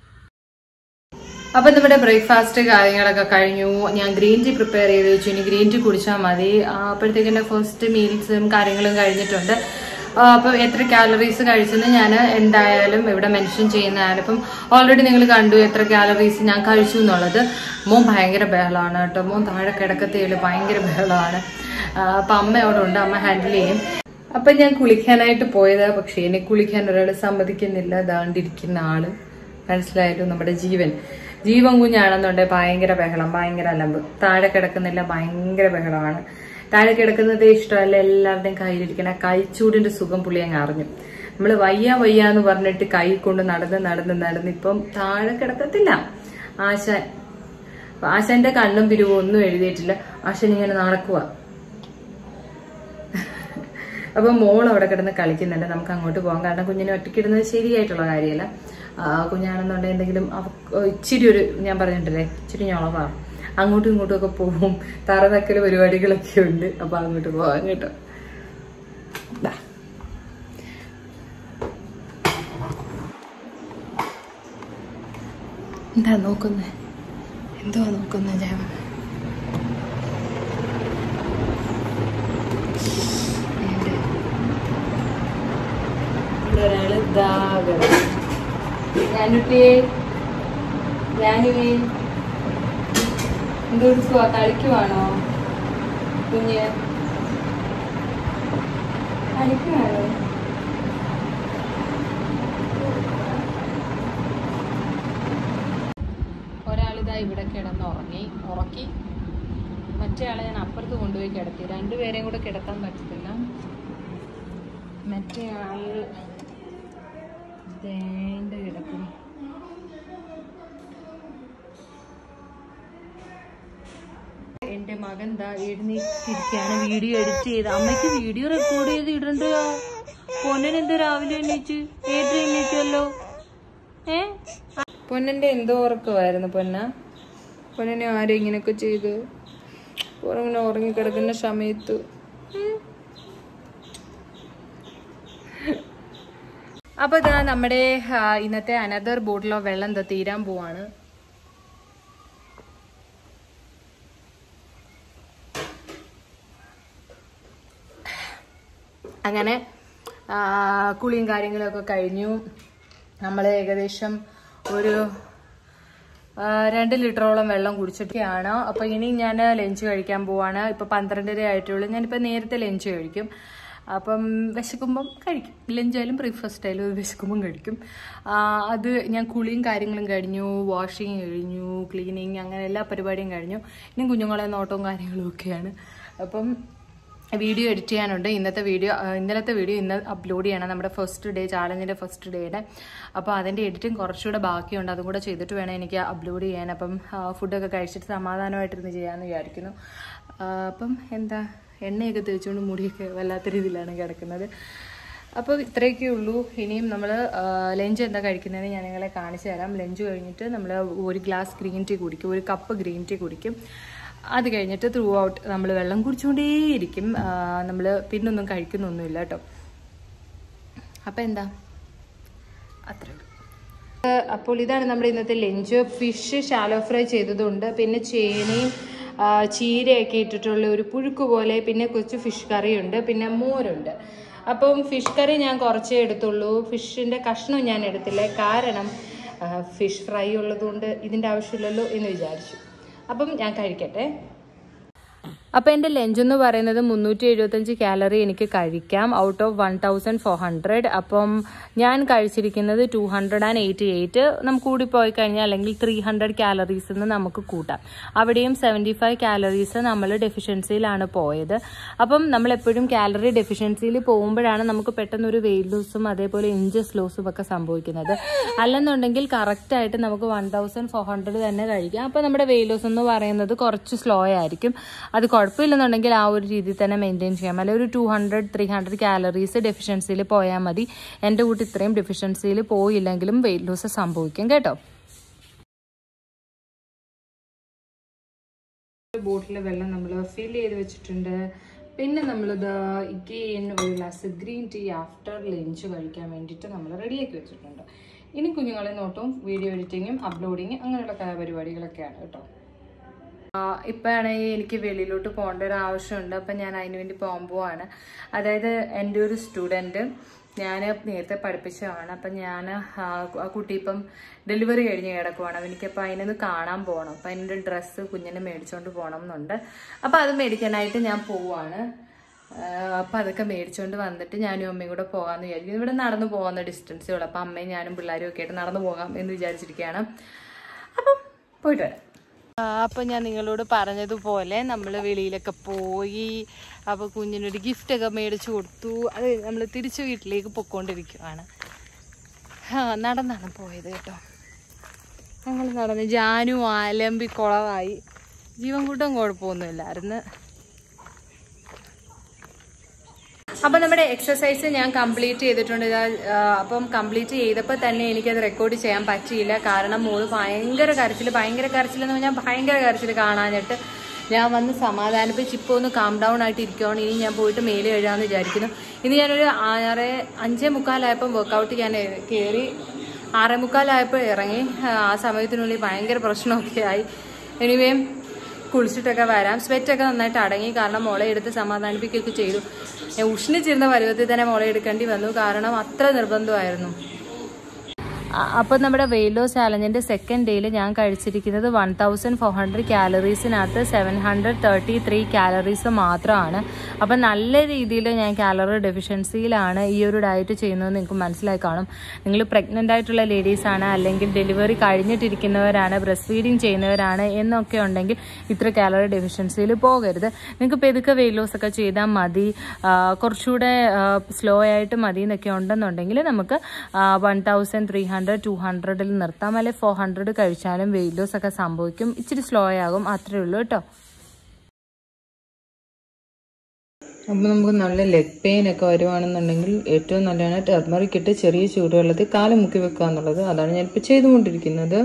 അപ്പൊ നമ്മുടെ ബ്രേക്ക്ഫാസ്റ്റ് കാര്യങ്ങളൊക്കെ കഴിഞ്ഞു ഞാൻ ഗ്രീൻ ടീ പ്രിപ്പയർ ചെയ്ത് വെച്ചു ഇനി ഗ്രീൻ ടീ കുടിച്ചാൽ മതി ആ, അപ്പോഴത്തേക്ക് എന്റെ ഫസ്റ്റ് മീൽസും കാര്യങ്ങളും കഴിഞ്ഞിട്ടുണ്ട് ആ, അപ്പൊ എത്ര കാലറീസ് കഴിച്ചെന്ന് ഞാൻ എന്തായാലും ഇവിടെ മെൻഷൻ ചെയ്യുന്നതാണ് ഇപ്പം ഓൾറെഡി നിങ്ങൾ കണ്ടു എത്ര കാലറീസ് ഞാൻ കഴിച്ചു എന്നുള്ളത് മോൻ ഭയങ്കര ബഹളമാണ് കേട്ടോ മോൻ താഴെ കിടക്കത്തേല് ഭയങ്കര ബഹളമാണ് ആ, അപ്പൊ അമ്മ അവിടെ ഉണ്ട് അമ്മ ഹാൻഡിൽ ചെയ്യും അപ്പൊ ഞാൻ കുളിക്കാനായിട്ട് പോയത് പക്ഷേ എന്നെ കുളിക്കാൻ ഒരാൾ സമ്മതിക്കുന്നില്ല ദാണ്ടിരിക്കുന്ന ആള് മനസ്സിലായല്ലോ നമ്മുടെ ജീവൻ ജീവൻ കുഞ്ഞാണെന്നുണ്ടെങ്കിൽ ഭയങ്കര ബഹളം ഭയങ്കര അലമ്പ് താഴെ കിടക്കുന്നില്ല ഭയങ്കര ബഹളമാണ് താഴെ കിടക്കുന്നതേ ഇഷ്ടമല്ല എല്ലാവരുടെയും കയ്യിലിരിക്കണ കൈച്ചൂടിന്റെ സുഖം പുള്ളി അങ്ങ് അറിഞ്ഞു നമ്മൾ വയ്യ വയ്യ എന്ന് പറഞ്ഞിട്ട് കൈ കൊണ്ട് നടന്ന് നടന്ന് നടന്ന് ഇപ്പം താഴെ കിടക്കത്തില്ല ആശാൻ അപ്പൊ ആശാന്റെ കണ്ണും പിരിവും ഒന്നും എഴുതിയിട്ടില്ല ആശാൻ ഇങ്ങനെ നടക്കുക അപ്പൊ മോൾ അവിടെ കിടന്ന് കളിക്കുന്നുണ്ട് നമുക്ക് അങ്ങോട്ട് പോകാം കാരണം കുഞ്ഞിനെ ഒറ്റയ്ക്കിടുന്നത് ശരിയായിട്ടുള്ള കാര്യമല്ല ആ, കുഞ്ഞാണെന്നുണ്ടെങ്കിൽ എന്തെങ്കിലും അവ- ഇച്ചിരി ഒരു ഞാൻ പറഞ്ഞിട്ടില്ലേ ഇച്ചിരി ഞൊളവാ അങ്ങോട്ടും ഇങ്ങോട്ടും ഒക്കെ പോവും തറ തക്കല് പരിപാടികളൊക്കെ ഉണ്ട് അപ്പൊ അങ്ങോട്ട് പോവാം കേട്ടോ ദാ. എന്താ നോക്കുന്നേ എന്തുവാ നോക്കുന്നേ ജാവ ഒരാള് ദാഗം ഞാനുട്ടിയെ ഞാനുവേ എന്തെടുക്കുവാ കളിക്കുവാണോ കുഞ്ഞ് കളിക്കുവാണോ ഒരാളിതാ ഇവിടെ കിടന്ന് ഉറങ്ങി ഉറക്കി മറ്റേ ആളെ ഞാൻ അപ്പുറത്ത് കൊണ്ടുപോയി കിടത്തി രണ്ടുപേരെയും കൂടെ കിടത്താൻ പറ്റത്തില്ല മറ്റേ ആള് ദേണ്ട കിടക്കും എന്റെ മകൻ ദാ എഴുന്നേറ്റിരിക്കുകയാണ് വീഡിയോ എഡിറ്റ് ചെയ്ത് അമ്മയ്ക്ക് വീഡിയോ റെക്കോർഡ് ചെയ്ത് ഇടണ്ടോ പൊന്നൻ എന്താ രാവിലെ എണ്ണീച്ച് ഏത് എണ്ണീച്ചല്ലോ ഏ പൊന്നന്റെ എന്തോ ഉറക്കമായിരുന്നു പൊന്ന പൊന്നനെ ആരും ഇങ്ങനെയൊക്കെ ചെയ്ത് ഉറങ്ങനെ ഉറങ്ങിക്കിടക്കുന്ന സമയത്ത് ഉം. അപ്പൊ ഇതാ നമ്മുടെ ആ, ഇന്നത്തെ അനദർ ബോട്ടിലോ വെള്ളം എന്താ തീരാൻ പോവാണ് അങ്ങനെ ആ, കുളിയും കാര്യങ്ങളൊക്കെ കഴിഞ്ഞു നമ്മൾ ഏകദേശം ഒരു ആ, രണ്ട് ലിറ്ററോളം വെള്ളം കുടിച്ചിട്ടൊക്കെയാണ് അപ്പൊ ഇനി ഞാൻ ലഞ്ച് കഴിക്കാൻ പോവാണ് ഇപ്പൊ പന്ത്രണ്ടര ആയിട്ടുള്ളൂ ഞാനിപ്പോ നേരത്തെ ലഞ്ച് കഴിക്കും അപ്പം വിശക്കുമ്പം കഴിക്കും ലഞ്ച് ആയാലും ബ്രേക്ക്ഫാസ്റ്റ് ആയാലും വിശക്കുമ്പം കഴിക്കും ആ, അത് ഞാൻ കുളിയും കാര്യങ്ങളും കഴിഞ്ഞു വാഷിങ് കഴിഞ്ഞു ക്ലീനിങ് അങ്ങനെ എല്ലാ പരിപാടിയും കഴിഞ്ഞു ഇനി കുഞ്ഞുങ്ങളെ നോട്ടവും കാര്യങ്ങളും ഒക്കെയാണ് അപ്പം വീഡിയോ എഡിറ്റ് ചെയ്യാനുണ്ട് ഇന്നത്തെ വീഡിയോ ആ, ഇന്നലത്തെ വീഡിയോ ഇന്ന് അപ്ലോഡ് ചെയ്യണം നമ്മുടെ ഫസ്റ്റ് ഡേ ചാലഞ്ചിന്റെ ഫസ്റ്റ് ഡേയുടെ അപ്പോൾ അതിന്റെ എഡിറ്റിംഗ് കുറച്ചുകൂടെ ബാക്കിയുണ്ട് അതും കൂടെ ചെയ്തിട്ട് വേണം എനിക്ക് അപ്ലോഡ് ചെയ്യാൻ അപ്പം ആ, ഫുഡൊക്കെ കഴിച്ചിട്ട് സമാധാനമായിട്ടിരുന്ന് ചെയ്യാമെന്ന് വിചാരിക്കുന്നു ആ, അപ്പം എന്താ എണ്ണയൊക്കെ തേച്ചുകൊണ്ട് മുടിയൊക്കെ വല്ലാത്ത രീതിയിലാണ് കിടക്കുന്നത് അപ്പോൾ ഇത്രയൊക്കെ ഉള്ളൂ ഇനിയും നമ്മൾ ലഞ്ച് എന്താ കഴിക്കുന്നതെന്ന് ഞാൻ നിങ്ങളെ കാണിച്ചു തരാം ലഞ്ച് കഴിഞ്ഞിട്ട് നമ്മൾ ഒരു ഗ്ലാസ് ഗ്രീൻ ടീ കുടിക്കും ഒരു കപ്പ് ഗ്രീൻ ടീ കുടിക്കും അത് കഴിഞ്ഞിട്ട് ത്രൂ ഔട്ട് നമ്മൾ വെള്ളം കുടിച്ചുകൊണ്ടേയിരിക്കും നമ്മൾ പിന്നൊന്നും കഴിക്കുന്നൊന്നുമില്ല കേട്ടോ അപ്പം എന്താ അത്രേ ഉള്ളൂ ഏഹ് അപ്പോൾ ഇതാണ് നമ്മുടെ ഇന്നത്തെ ലഞ്ച് ഫിഷ് ഷാലോ ഫ്രൈ ചെയ്തതുണ്ട് പിന്നെ ചേനയും ആ, ചീരയൊക്കെ ഇട്ടിട്ടുള്ള ഒരു പുഴുക്ക് പോലെ പിന്നെ കൊച്ചു ഫിഷ് കറിയുണ്ട് പിന്നെ മോരുണ്ട് അപ്പം ഫിഷ് കറി ഞാൻ കുറച്ചേ എടുത്തുള്ളൂ ഫിഷിൻ്റെ കഷ്ണം ഞാൻ എടുത്തില്ല കാരണം ഫിഷ് ഫ്രൈ ഉള്ളതുകൊണ്ട് ഇതിൻ്റെ ആവശ്യമില്ലല്ലോ എന്ന് വിചാരിച്ചു അപ്പം ഞാൻ കഴിക്കട്ടെ അപ്പോൾ എൻ്റെ ലഞ്ച് എന്ന് പറയുന്നത് മുന്നൂറ്റി എഴുപത്തഞ്ച് കാലറി എനിക്ക് കഴിക്കാം out of one thousand four hundred അപ്പം ഞാൻ കഴിച്ചിരിക്കുന്നത് two hundred and eighty eight നമുക്ക് കൂടി പോയി കഴിഞ്ഞാൽ അല്ലെങ്കിൽ ത്രീ ഹൺഡ്രഡ് കാലറീസ് എന്ന് നമുക്ക് കൂട്ടാം അവിടെയും സെവൻറ്റി ഫൈവ് കാലറീസ് നമ്മൾ ഡെഫിഷ്യൻസിയിലാണ് പോയത് അപ്പം നമ്മൾ എപ്പോഴും കാലറി ഡെഫിഷ്യൻസിയിൽ പോകുമ്പോഴാണ് നമുക്ക് പെട്ടെന്ന് ഒരു വെയിറ്റ് ലോസും അതേപോലെ ഇഞ്ചസ് ലോസും ഒക്കെ സംഭവിക്കുന്നത് അല്ലെന്നുണ്ടെങ്കിൽ കറക്റ്റായിട്ട് നമുക്ക് വൺ തൗസൻഡ് ഫോർ ഹൺഡ്രഡ് തന്നെ കഴിക്കാം അപ്പോൾ നമ്മുടെ വെയിറ്റ് ലോസ് എന്ന് പറയുന്നത് കുറച്ച് സ്ലോ ആയിരിക്കും അത് കുഴപ്പമില്ലെന്നുണ്ടെങ്കിൽ ആ ഒരു രീതിയിൽ തന്നെ മെയിൻറ്റെയിൻ ചെയ്യാം അല്ലെങ്കിൽ ഒരു two hundred three hundred calories ഡെഫിഷ്യൻസിയിൽ പോയാൽ മതി എൻ്റെ കൂട്ടി ഇത്രയും ഡെഫിഷ്യൻസിയിൽ പോയില്ലെങ്കിലും വെയിറ്റ് ലോസ് സംഭവിക്കും കേട്ടോ ബോട്ടിലെ വെള്ളം നമ്മൾ ഫിൽ ചെയ്ത് വെച്ചിട്ടുണ്ട് പിന്നെ നമ്മളിത് ഇഗെയിൻ ഒരു glass green tea after lunch കഴിക്കാൻ വേണ്ടിയിട്ട് നമ്മൾ റെഡിയാക്കി വെച്ചിട്ടുണ്ട് ഇനി കുഞ്ഞുങ്ങളെ നോട്ടും വീഡിയോ എഡിറ്റിങ്ങും അപ്ലോഡിങ്ങും അങ്ങനെയുള്ള ക- പരിപാടികളൊക്കെയാണ് കേട്ടോ ഇപ്പോഴാണെങ്കിൽ എനിക്ക് വെളിയിലോട്ട് പോകേണ്ട ഒരു ആവശ്യമുണ്ട് അപ്പം ഞാൻ അതിന് വേണ്ടി പോകാൻ പോവാണ് അതായത് എൻ്റെ ഒരു സ്റ്റുഡൻറ്റ് ഞാൻ നേരത്തെ പഠിപ്പിച്ചതാണ് അപ്പം ഞാൻ ആ ആ കുട്ടി ഇപ്പം ഡെലിവറി കഴിഞ്ഞ് കിടക്കുവാണ് എനിക്കപ്പോൾ അതിനൊന്ന് കാണാൻ പോകണം അപ്പം അതിൻ്റെ ഡ്രസ്സ് കുഞ്ഞിനെ മേടിച്ചുകൊണ്ട് പോകണം എന്നുണ്ട് അപ്പം അത് മേടിക്കാനായിട്ട് ഞാൻ പോവാണ് അപ്പം അതൊക്കെ മേടിച്ചുകൊണ്ട് വന്നിട്ട് ഞാനും അമ്മയും കൂടെ പോകാമെന്ന് വിചാരിക്കുന്നു ഇവിടെ നടന്നു പോകുന്ന ഡിസ്റ്റൻസേ ഉള്ളൂ അപ്പം അമ്മയും ഞാനും പിള്ളേരും ഒക്കെ ആയിട്ട് നടന്നു പോകാം എന്ന് വിചാരിച്ചിരിക്കുകയാണ് അപ്പം പോയിട്ട് വരാം അപ്പം ഞാൻ നിങ്ങളോട് പറഞ്ഞതുപോലെ നമ്മൾ വെളിയിലൊക്കെ പോയി അപ്പോൾ കുഞ്ഞിനൊരു ഗിഫ്റ്റൊക്കെ മേടിച്ചു കൊടുത്തു അത് നമ്മൾ തിരിച്ച് വീട്ടിലേക്ക് പൊക്കോണ്ടിരിക്കുവാണ് ആ നടന്നാണ് പോയത് കേട്ടോ ഞങ്ങൾ നടന്ന് ജാനു ആലമ്പി കുളവായി ജീവൻ കൂട്ടം കുഴപ്പമൊന്നുമില്ലായിരുന്നു അപ്പം നമ്മുടെ എക്സസൈസ് ഞാൻ കംപ്ലീറ്റ് ചെയ്തിട്ടുണ്ട് ഇതാ ആ, അപ്പം കംപ്ലീറ്റ് ചെയ്തപ്പോൾ തന്നെ എനിക്കത് റെക്കോർഡ് ചെയ്യാൻ പറ്റിയില്ല കാരണം മോള് ഭയങ്കര കരച്ചിൽ ഭയങ്കര കരച്ചിൽ എന്ന് പറഞ്ഞാൽ ഭയങ്കര കരച്ചിൽ കാണാനിട്ട് ഞാൻ വന്ന് സമാധാനിപ്പിച്ച് ഇപ്പോൾ ഒന്ന് കാം ഡൗൺ ആയിട്ട് ഇരിക്കുവാണ് ഇനി ഞാൻ പോയിട്ട് മേലെ എഴുതാമെന്ന് വിചാരിക്കുന്നു ഇനി ഞാനൊരു ആറ് അഞ്ചേ മുക്കാലായപ്പം വർക്കൗട്ട് ഞാൻ കയറി ആറേ മുക്കാലായപ്പോൾ ഇറങ്ങി ആ സമയത്തിനുള്ളിൽ ഭയങ്കര പ്രശ്നമൊക്കെ ആയി എനിവേ കുളിച്ചിട്ടൊക്കെ വരാം സ്വെറ്റൊക്കെ നന്നായിട്ട് അടങ്ങി കാരണം മോളെ എടുത്ത് സമാധാനിപ്പിക്കുകയൊക്കെ ചെയ്തു ഞാൻ ഉഷ്ണിച്ചിരുന്ന പരുവത്തിൽ തന്നെ മോളെ എടുക്കേണ്ടി വന്നു കാരണം അത്ര നിർബന്ധമായിരുന്നു അപ്പോൾ നമ്മുടെ വെയിറ്റ് ലോസ് ചാലഞ്ചിൻ്റെ സെക്കൻഡ് ഡേയിൽ ഞാൻ കഴിച്ചിരിക്കുന്നത് വൺ തൗസൻഡ് ഫോർ ഹൺഡ്രഡ് കാലറീസിനകത്ത് seven hundred thirty three calories മാത്രമാണ് അപ്പം നല്ല രീതിയിൽ ഞാൻ കാലറി ഡെഫിഷ്യൻസിയിലാണ് ഈ ഒരു ഡയറ്റ് ചെയ്യുന്നത് നിങ്ങൾക്ക് മനസ്സിലായി കാണും നിങ്ങൾ പ്രഗ്നൻ്റ് ആയിട്ടുള്ള ലേഡീസാണ് അല്ലെങ്കിൽ ഡെലിവറി കഴിഞ്ഞിട്ടിരിക്കുന്നവരാണ് ബ്രസ്റ്റ് ഫീഡിങ് ചെയ്യുന്നവരാണ് എന്നൊക്കെ ഉണ്ടെങ്കിൽ ഇത്ര കാലറി ഡെഫിഷ്യൻസിയിൽ പോകരുത് നിങ്ങൾക്ക് പെതുക്കെ വെയിറ്റ് ലോസ് ഒക്കെ ചെയ്താൽ മതി ആ, കുറച്ചുകൂടെ സ്ലോ ആയിട്ട് മതി എന്നൊക്കെ ഉണ്ടെന്നുണ്ടെങ്കിൽ നമുക്ക് one thousand three hundred two ഹൺഡ്രഡിൽ നിർത്താം അല്ലെങ്കിൽ ഫോർ ഹൺഡ്രഡ് കഴിച്ചാലും വെയിറ്റ് ലോസ് ഒക്കെ സംഭവിക്കും ഇച്ചിരി സ്ലോ ആകും അത്രേ ഉള്ളൂ കേട്ടോ അപ്പോൾ നമുക്ക് നല്ല ലെഗ് പെയിൻ ഒക്കെ വരുവാണെന്നുണ്ടെങ്കിൽ ഏറ്റവും നല്ലതാണ് ടെർമറിക് ഇട്ട് ചെറിയ ചൂടുവെള്ളത്തിൽ കാല് മുക്കി വെക്കുക എന്നുള്ളത് അതാണ് ഞാനിപ്പോൾ ചെയ്തുകൊണ്ടിരിക്കുന്നത്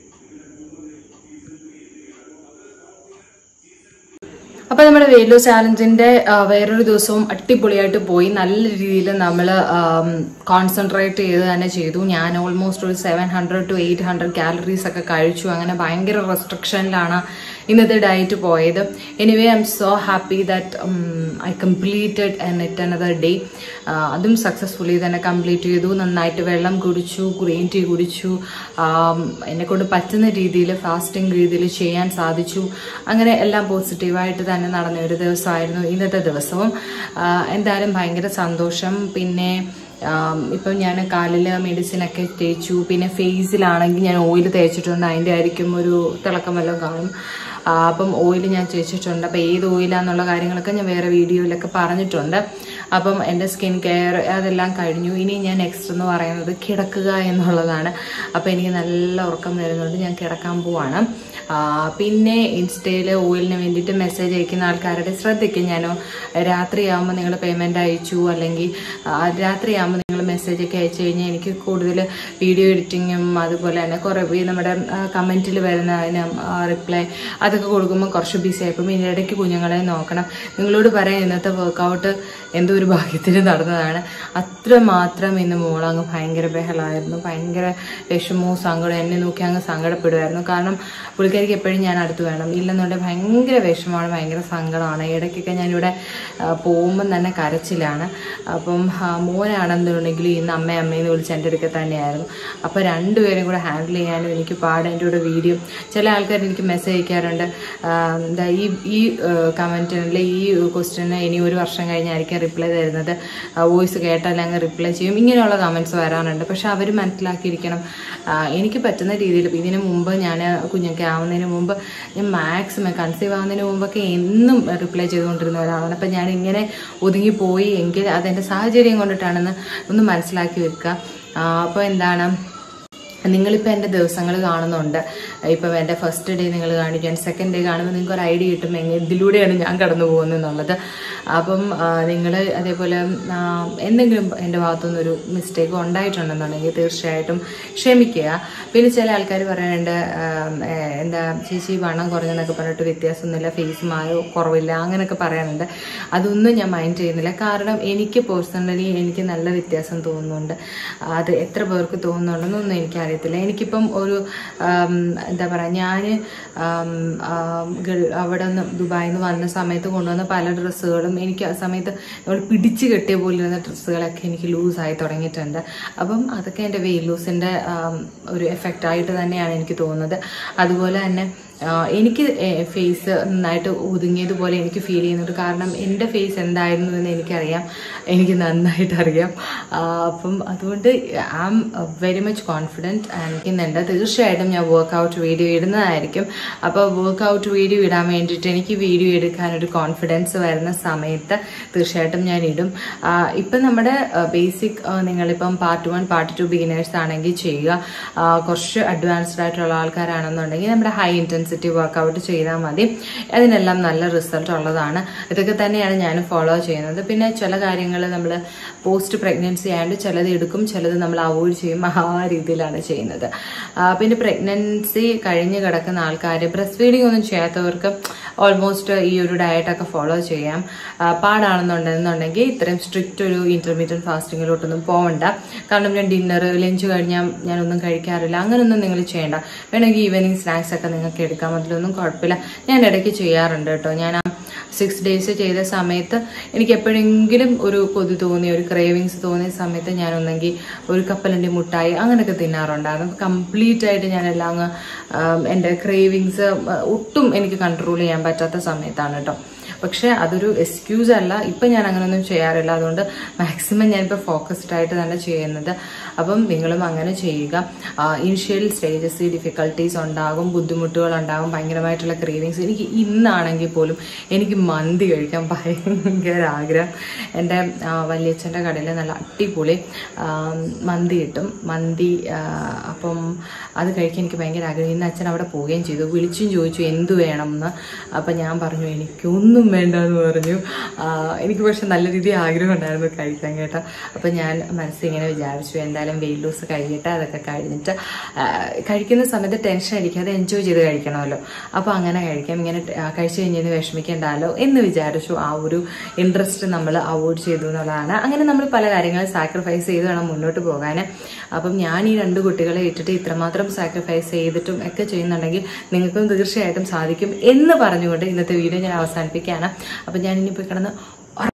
അപ്പൊ നമ്മുടെ വെയിറ്റ് ലോസ് ചാലഞ്ചിന്റെ ആ, വേറൊരു ദിവസവും അടിപൊളിയായിട്ട് പോയി നല്ല രീതിയിൽ നമ്മൾ കോൺസെൻട്രേറ്റ് ചെയ്ത് തന്നെ ചെയ്തു ഞാൻ ഓൾമോസ്റ്റ് ഒരു seven hundred two eight hundred calories ഒക്കെ കഴിച്ചു അങ്ങനെ ഭയങ്കര റെസ്ട്രിക്ഷനിലാണ് ഇന്നത്തെ ഡയറ്റ് പോയത് anyway I'm so happy that I completed an it another day അതും സക്സസ്ഫുള്ളി തന്നെ കംപ്ലീറ്റ് ചെയ്തു നന്നായിട്ട് വെള്ളം കുടിച്ചു ഗ്രീൻ ടീ കുടിച്ചു എന്നെ കൊണ്ട് പറ്റുന്ന രീതിയിൽ ഫാസ്റ്റിംഗ് രീതിയിൽ ചെയ്യാൻ സാധിച്ചു അങ്ങനെ എല്ലാം പോസിറ്റീവായിട്ട് തന്നെ നടന്ന ഒരു ദിവസമായിരുന്നു ഇന്നത്തെ ദിവസവും ആ, എന്തായാലും ഭയങ്കര സന്തോഷം പിന്നെ ആം, ഇപ്പം ഞാൻ കാലിൽ മെഡിസിനൊക്കെ തേച്ചു പിന്നെ ഫേസിലാണെങ്കിൽ ഞാൻ ഓയിൽ തേച്ചിട്ടുണ്ട് അതിൻ്റെ ആയിരിക്കും ഒരു തിളക്കം വല്ലതും കാണും ആ, അപ്പം ഓയിൽ ഞാൻ തേച്ചിട്ടുണ്ട് അപ്പം ഏത് ഓയിലാന്നുള്ള കാര്യങ്ങളൊക്കെ ഞാൻ വേറെ വീഡിയോയിലൊക്കെ പറഞ്ഞിട്ടുണ്ട് അപ്പം എൻ്റെ സ്കിൻ കെയർ അതെല്ലാം കഴിഞ്ഞു ഇനി ഞാൻ നെക്സ്റ്റ് എന്ന് പറയുന്നത് കിടക്കുക എന്നുള്ളതാണ് അപ്പം എനിക്ക് നല്ല ഉറക്കം വരുന്നുണ്ട് ഞാൻ കിടക്കാൻ പോവാണ് ആ, പിന്നെ ഇൻസ്റ്റയിൽ ഓയിലിന് വേണ്ടിയിട്ട് മെസ്സേജ് അയക്കുന്ന ആൾക്കാരുടെ ശ്രദ്ധിക്കും ഞാൻ രാത്രിയാകുമ്പോൾ നിങ്ങൾ പേയ്മെൻ്റ് അയച്ചു അല്ലെങ്കിൽ ആ, രാത്രിയാകുമ്പോൾ നിങ്ങൾ മെസ്സേജ് ഒക്കെ അയച്ചു കഴിഞ്ഞാൽ എനിക്ക് കൂടുതൽ വീഡിയോ എഡിറ്റിങ്ങും അതുപോലെ തന്നെ കുറേ ഈ നമ്മുടെ കമൻറ്റിൽ വരുന്ന അതിന് റിപ്ലൈ അതൊക്കെ കൊടുക്കുമ്പോൾ കുറച്ച് ബിസി ആയിപ്പോൾ ഇതിൻ്റെ ഇടയ്ക്ക് കുഞ്ഞുങ്ങളെ നോക്കണം നിങ്ങളോട് പറയാം ഇന്നത്തെ വർക്കൗട്ട് എന്തോ ഒരു ഭാഗ്യത്തിന് നടന്നതാണ് അത്രമാത്രം ഇന്ന് മോളങ്ങ് ഭയങ്കര ബഹളമായിരുന്നു ഭയങ്കര വിഷമവും സങ്കടവും എന്നെ നോക്കി അങ്ങ് സങ്കടപ്പെടുമായിരുന്നു കാരണം പുള്ളിക്കാരിക്ക് എപ്പോഴും ഞാൻ അടുത്ത് വേണം ഇല്ലെന്നുണ്ടെങ്കിൽ ഭയങ്കര വിഷമമാണ് ഭയങ്കര സങ്കടമാണ് ഇടയ്ക്കൊക്കെ ഞാനിവിടെ ആ, പോകുമ്പം തന്നെ കരച്ചിലാണ് അപ്പം ആ, മോനാണെന്നുണ്ടെങ്കിൽ ഇല്ലെങ്കിലും ഇന്ന് അമ്മ അമ്മയെന്ന് വിളിച്ച് എൻ്റെ അടുക്കൽ തന്നെയായിരുന്നു അപ്പോൾ രണ്ടുപേരും കൂടെ ഹാൻഡിൽ ചെയ്യാനും എനിക്ക് പാട് എൻ്റെ കൂടെ വീഡിയോ ചില ആൾക്കാർ എനിക്ക് മെസ്സേജ് അയക്കാറുണ്ട് ആ, എന്താ ഈ ഈ കമൻറ്റിനുള്ള ഈ ക്വസ്റ്റ്യന് ഇനി ഒരു വർഷം കഴിഞ്ഞായിരിക്കും റിപ്ലൈ തരുന്നത് വോയിസ് കേട്ടാൽ അങ്ങ് റിപ്ലൈ ചെയ്യും ഇങ്ങനെയുള്ള കമൻറ്റ്സ് വരാറുണ്ട് പക്ഷെ അവർ മനസ്സിലാക്കിയിരിക്കണം ആ, എനിക്ക് പറ്റുന്ന രീതിയിൽ ഇതിനു മുമ്പ് ഞാൻ കുഞ്ഞൊക്കെ ആവുന്നതിന് മുമ്പ് ഞാൻ മാക്സിമം കൺസീവ് ആവുന്നതിന് മുമ്പൊക്കെ എന്നും റിപ്ലൈ ചെയ്തുകൊണ്ടിരുന്ന ഒരാളാണ് അപ്പം ഞാൻ ഇങ്ങനെ ഒതുങ്ങിപ്പോയി എങ്കിൽ അതെൻ്റെ സാഹചര്യം കൊണ്ടിട്ടാണെന്ന് ഒന്ന് മനസ്സിലാക്കി വെക്കുക അപ്പോൾ എന്താണ് നിങ്ങളിപ്പോൾ എൻ്റെ ദിവസങ്ങൾ കാണുന്നുണ്ട് ഇപ്പം എൻ്റെ ഫസ്റ്റ് ഡേ നിങ്ങൾ കാണിക്കാൻ സെക്കൻഡ് ഡേ കാണുമ്പോൾ നിങ്ങൾക്ക് ഒരു ഐഡിയ കിട്ടും എങ്ങനെ ഇതിലൂടെയാണ് ഞാൻ കടന്നു പോകുന്നത് എന്നുള്ളത് അപ്പം നിങ്ങൾ അതേപോലെ ആ, എന്തെങ്കിലും എൻ്റെ ഭാഗത്തുനിന്ന് ഒരു മിസ്റ്റേക്ക് ഉണ്ടായിട്ടുണ്ടെന്നുണ്ടെങ്കിൽ തീർച്ചയായിട്ടും ക്ഷമിക്കുക പിന്നെ ചില ആൾക്കാർ പറയാനുണ്ട് ആ, ഏ, എന്താ ചേച്ചി വണ്ണം കുറഞ്ഞെന്നൊക്കെ പറഞ്ഞിട്ട് വ്യത്യാസമൊന്നുമില്ല ഫേസ് മായോ കുറവില്ല അങ്ങനെയൊക്കെ പറയാനുണ്ട് അതൊന്നും ഞാൻ മൈൻഡ് ചെയ്യുന്നില്ല കാരണം എനിക്ക് പേഴ്സണലി എനിക്ക് നല്ല വ്യത്യാസം തോന്നുന്നുണ്ട് അത് എത്ര പേർക്ക് തോന്നുന്നുണ്ടെന്നൊന്നും എനിക്കറിയത്തില്ല എനിക്കിപ്പം ഒരു ആം, എന്താ പറയുക ഞാൻ അവിടെ നിന്ന് ദുബായിൽ നിന്ന് വന്ന സമയത്ത് കൊണ്ടുവന്ന പല ഡ്രസ്സുകളും എനിക്ക് ആ സമയത്ത് നമ്മൾ പിടിച്ച് കെട്ടിയ പോലെ ഇരുന്ന ഡ്രസ്സുകളൊക്കെ എനിക്ക് ലൂസായി തുടങ്ങിയിട്ടുണ്ട് അപ്പം അതൊക്കെ എൻ്റെ വെയിൽ ലൂസിൻ്റെ ഒരു എഫക്റ്റ് ആയിട്ട് തന്നെയാണ് എനിക്ക് തോന്നുന്നത് അതുപോലെ തന്നെ ആ, എനിക്ക് ഫേസ് നന്നായിട്ട് ഒതുങ്ങിയതുപോലെ എനിക്ക് ഫീൽ ചെയ്യുന്നുണ്ട് കാരണം എൻ്റെ ഫേസ് എന്തായിരുന്നു എന്ന് എനിക്കറിയാം എനിക്ക് നന്നായിട്ട് അറിയാം ആ, അപ്പം അതുകൊണ്ട് I am very much confident എനിക്കുന്നുണ്ട് തീർച്ചയായിട്ടും ഞാൻ വർക്കൗട്ട് വീഡിയോ ഇടുന്നതായിരിക്കും അപ്പോൾ വർക്കൗട്ട് വീഡിയോ ഇടാൻ വേണ്ടിയിട്ട് എനിക്ക് വീഡിയോ എടുക്കാൻ ഒരു കോൺഫിഡൻസ് വരുന്ന സമയത്ത് തീർച്ചയായിട്ടും ഞാൻ ഇടും ആ, ഇപ്പം നമ്മുടെ ബേസിക് നിങ്ങളിപ്പം part one part two beginners ആണെങ്കിൽ ചെയ്യുക ആ, കുറച്ച് അഡ്വാൻസ്ഡ് ആയിട്ടുള്ള ആൾക്കാരാണെന്നുണ്ടെങ്കിൽ നമ്മുടെ ഹൈ ഇൻറ്റൻസിറ്റി വർക്കൗട്ട് ചെയ്താൽ മതി അതിനെല്ലാം നല്ല റിസൾട്ട് ഉള്ളതാണ് ഇതൊക്കെ തന്നെയാണ് ഞാൻ ഫോളോ ചെയ്യുന്നത് പിന്നെ ചില കാര്യങ്ങൾ നമ്മൾ പോസ്റ്റ് പ്രഗ്നൻസി ആയതുകൊണ്ട് ചിലത് എടുക്കും ചിലത് നമ്മൾ അവോയ്ഡ് ചെയ്യും ആ രീതിയിലാണ് ചെയ്യുന്നത് ആ, പിന്നെ പ്രഗ്നൻസി കഴിഞ്ഞ് കിടക്കുന്ന ആൾക്കാർ ബ്രസ്റ്റ് ഫീഡിംഗ് ഒന്നും ചെയ്യാത്തവർക്ക് ഓൾമോസ്റ്റ് ഈ ഒരു ഡയറ്റൊക്കെ ഫോളോ ചെയ്യാം ആ, പാടാണെന്നുണ്ടെന്നുണ്ടെങ്കിൽ ഇത്രയും സ്ട്രിക്റ്റ് ഒരു ഇന്റർമീഡിയറ്റ് ഫാസ്റ്റിങ്ങിലോട്ടൊന്നും പോകണ്ട കാരണം ഞാൻ ഡിന്നർ ലഞ്ച് കഴിഞ്ഞാൽ ഞാനൊന്നും കഴിക്കാറില്ല അങ്ങനെയൊന്നും നിങ്ങൾ ചെയ്യേണ്ട വേണമെങ്കിൽ ഈവനിങ് സ്നാക്സ് ഒക്കെ നിങ്ങൾക്ക് എടുക്കാം അതിലൊന്നും കുഴപ്പമില്ല ഞാൻ ഇടയ്ക്ക് ചെയ്യാറുണ്ട് കേട്ടോ ഞാൻ സിക്സ് ഡേയ്സ് ചെയ്ത സമയത്ത് എനിക്ക് എപ്പോഴെങ്കിലും ഒരു കൊതി തോന്നിയ ഒരു ക്രേവിങ്സ് തോന്നിയ സമയത്ത് ഞാൻ ഒന്നെങ്കിൽ ഒരു കപ്പലണ്ടി മുട്ടായി അങ്ങനെയൊക്കെ തിന്നാറുണ്ടായിരുന്നു കംപ്ലീറ്റ് ആയിട്ട് ഞാൻ എല്ലാം അങ്ങ് ആം, എൻ്റെ ക്രേവിങ്സ് ഒട്ടും എനിക്ക് കൺട്രോൾ ചെയ്യാൻ പറ്റാത്ത സമയത്താണ് കേട്ടോ പക്ഷെ അതൊരു എക്സ്ക്യൂസ് അല്ല ഇപ്പം ഞാൻ അങ്ങനെയൊന്നും ചെയ്യാറില്ല അതുകൊണ്ട് മാക്സിമം ഞാനിപ്പോൾ ഫോക്കസ്ഡ് ആയിട്ട് തന്നെ ചെയ്യുന്നത് അപ്പം നിങ്ങളും അങ്ങനെ ചെയ്യുക ഇനിഷ്യൽ സ്റ്റേജസ് ഡിഫിക്കൽട്ടീസ് ഉണ്ടാകും ബുദ്ധിമുട്ടുകൾ ഉണ്ടാകും ഭയങ്കരമായിട്ടുള്ള ക്രീവിങ്സ് എനിക്ക് ഇന്നാണെങ്കിൽ പോലും എനിക്ക് മന്തി കഴിക്കാൻ ഭയങ്കര ആഗ്രഹം എൻ്റെ ആ, വല്യച്ഛൻ്റെ കടയിൽ നല്ല അടിപൊളി ആ, മന്തി കിട്ടും മന്തി ആ, അപ്പം അത് കഴിക്കാൻ എനിക്ക് ഭയങ്കര ആഗ്രഹം ഇന്ന് അച്ഛൻ അവിടെ പോവുകയും ചെയ്തു വിളിച്ചും ചോദിച്ചു എന്ത് വേണമെന്ന് അപ്പം ഞാൻ പറഞ്ഞു എനിക്കൊന്നും വേണ്ട എന്ന് പറഞ്ഞു ആ, എനിക്ക് പക്ഷെ നല്ല രീതിയിൽ ആഗ്രഹം ഉണ്ടായിരുന്നു കഴിക്കാൻ കേട്ടോ അപ്പം ഞാൻ മനസ്സിൽ ഇങ്ങനെ വിചാരിച്ചു എന്തായാലും വെയിൽ ലൂസ് കഴിയട്ടെ അതൊക്കെ കഴിഞ്ഞിട്ട് ആ, കഴിക്കുന്ന സമയത്ത് ടെൻഷൻ അടിക്കാതെ എൻജോയ് ചെയ്ത് കഴിക്കണമല്ലോ അപ്പോൾ അങ്ങനെ കഴിക്കാം ഇങ്ങനെ ടെ- ആ, കഴിച്ചു കഴിഞ്ഞത് വിഷമിക്കേണ്ടല്ലോ എന്ന് വിചാരിച്ചു ആ ഒരു ഇൻട്രസ്റ്റ് നമ്മൾ അവോയ്ഡ് ചെയ്തു എന്നുള്ളതാണ് അങ്ങനെ നമ്മൾ പല കാര്യങ്ങളും സാക്രിഫൈസ് ചെയ്ത് വേണം മുന്നോട്ട് പോകാൻ അപ്പം ഞാൻ ഈ രണ്ട് കുട്ടികളെ ഇട്ടിട്ട് ഇത്രമാത്രം സാക്രിഫൈസ് ചെയ്തിട്ടും ഒക്കെ ചെയ്യുന്നുണ്ടെങ്കിൽ നിങ്ങൾക്കും തീർച്ചയായിട്ടും സാധിക്കും എന്ന് പറഞ്ഞുകൊണ്ട് ഇന്നത്തെ വീഡിയോ ഞാൻ അവസാനിപ്പിക്കുകയാണ് അപ്പം ഞാൻ ഇനി പോയി കിടന്ന്